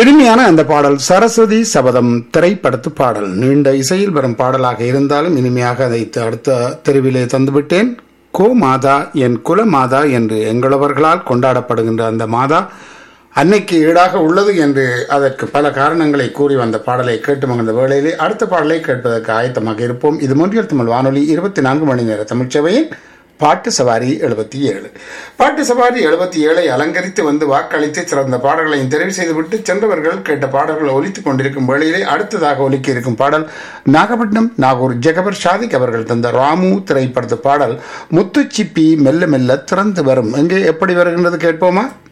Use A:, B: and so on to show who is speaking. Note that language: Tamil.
A: இனிமையான அந்த பாடல் சரஸ்வதி சபதம் திரைப்படத்து பாடல் நீண்ட இசையில் வரும் பாடலாக இருந்தாலும் இனிமையாக அதை அடுத்த தெருவிலே தந்துவிட்டேன் கோ மாதா என் குல மாதா என்று எங்களவர்களால் கொண்டாடப்படுகின்ற அந்த மாதா அன்னைக்கு ஈடாக உள்ளது என்று அதற்கு பல காரணங்களை கூறி வந்த பாடலை கேட்டு மகிழ்ந்த வேளையிலே அடுத்த பாடலை கேட்பதற்கு ஆயத்தமாக இருப்போம் இது மூன்றியல் தமிழ் வானொலி இருபத்தி நான்கு மணி நேர தமிழ்ச்சபையின் பாட்டு சவாரி எழுபத்தி ஏழு பாட்டு சவாரி எழுபத்தி ஏழை அலங்கரித்து வந்து வாக்களித்து சிறந்த பாடல்களையும் தெரிவு செய்துவிட்டு சென்றவர்கள் கேட்ட பாடல்களை ஒலித்துக் கொண்டிருக்கும் வேளையிலே அடுத்ததாக ஒலிக்க இருக்கும் பாடல் நாகப்பட்டினம் நாகூர் ஜெகபர் ஷாதிக் அவர்கள் தந்த ராமு திரைப்படத்து பாடல் முத்துச்சிப்பி மெல்ல மெல்ல திறந்து வரும் எங்கே எப்படி வருகின்றது கேட்போமா